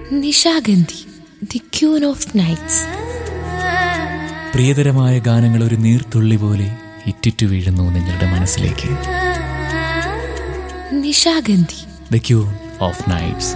Nishagandhi the queen of nights പ്രിയതരമായ ഗാനങ്ങൾ ഒരു നീർത്തുള്ളി പോലെ ഇറ്റിറ്റു വീഴുന്നു നിങ്ങളുടെ മനസ്സിലേക്ക് Nishagandhi the queen of nights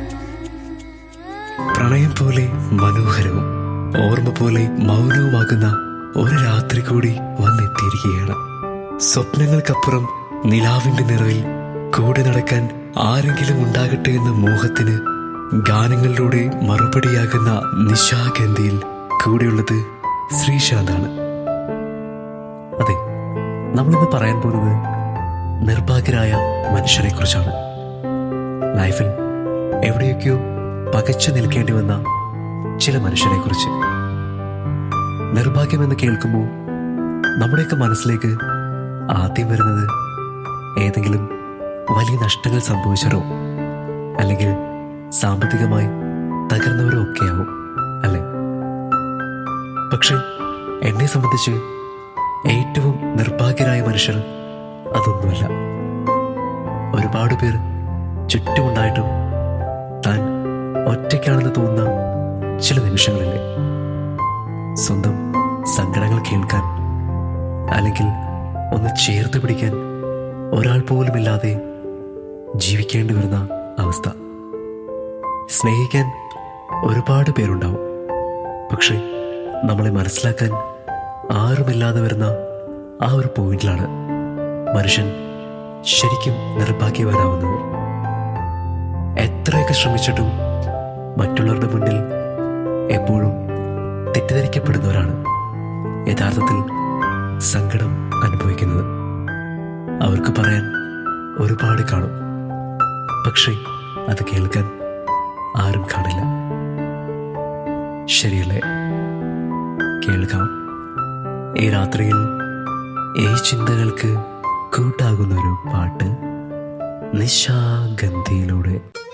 പ്രണയം പോലെ മനോഹരവും ഓർമ്മ പോലെ മൗനവുമാകുന്ന ഒരു രാത്രി കൂടി വന്നെത്തിയിരിക്കുകയാണ് സ്വപ്നങ്ങൾക്കപ്പുറം നിലാവിന്റെ നിറവിൽ കൂടെ നടക്കാൻ ആരെങ്കിലും ഉണ്ടാകട്ടെ എന്ന മോഹത്തിന് ഗാനങ്ങളിലൂടെ മറുപടിയാകുന്ന നിശാഗന്ധിയിൽ കൂടെയുള്ളത് ശ്രീശാന്താണ് അതെ നമ്മളിന്ന് പറയാൻ പോകുന്നത് നിർഭാഗ്യരായ മനുഷ്യരെ കുറിച്ചാണ് ലൈഫിൽ എവിടെയൊക്കെയോ പകച്ചു നിൽക്കേണ്ടി വന്ന ചില മനുഷ്യരെ കുറിച്ച് നിർഭാഗ്യമെന്ന് കേൾക്കുമ്പോൾ നമ്മുടെയൊക്കെ മനസ്സിലേക്ക് ആദ്യം വരുന്നത് ഏതെങ്കിലും വലിയ നഷ്ടങ്ങൾ സംഭവിച്ചവരോ അല്ലെങ്കിൽ സാമ്പത്തികമായി തകർന്നവരോ ഒക്കെയാവും അല്ലേ പക്ഷെ എന്നെ സംബന്ധിച്ച് ഏറ്റവും നിർഭാഗ്യരായ മനുഷ്യർ അതൊന്നുമല്ല ഒരുപാട് പേർ ചുറ്റുമുണ്ടായിട്ടും താൻ ഒറ്റയ്ക്കാണെന്ന് തോന്നുന്ന ചില നിമിഷങ്ങളില്ലേ സ്വന്തം സങ്കടങ്ങൾ കേൾക്കാൻ അല്ലെങ്കിൽ ഒന്ന് ചേർത്ത് പിടിക്കാൻ ഒരാൾ പോലുമില്ലാതെ ജീവിക്കേണ്ടി വരുന്ന അവസ്ഥ സ്നേഹിക്കാൻ ഒരുപാട് പേരുണ്ടാവും പക്ഷെ നമ്മളെ മനസ്സിലാക്കാൻ ആരുമില്ലാതെ വരുന്ന ആ ഒരു പോയിന്റിലാണ് മനുഷ്യൻ ശരിക്കും നിർഭാഗ്യവാനാവുന്നത് എത്രയൊക്കെ ശ്രമിച്ചിട്ടും മറ്റുള്ളവരുടെ മുന്നിൽ എപ്പോഴും തെറ്റിദ്ധരിക്കപ്പെടുന്നവരാണ് യഥാർത്ഥത്തിൽ സങ്കടം അനുഭവിക്കുന്നത് അവർക്ക് പറയാൻ ഒരുപാട് കാണും പക്ഷേ അത് കേൾക്കാൻ ആരും കാണില്ല ശരിയല്ലേ കേൾക്കാം ഈ രാത്രിയിൽ ഈ ചിന്തകൾക്ക് കൂട്ടാകുന്ന ഒരു പാട്ട് നിശാഗന്ധിയിലൂടെ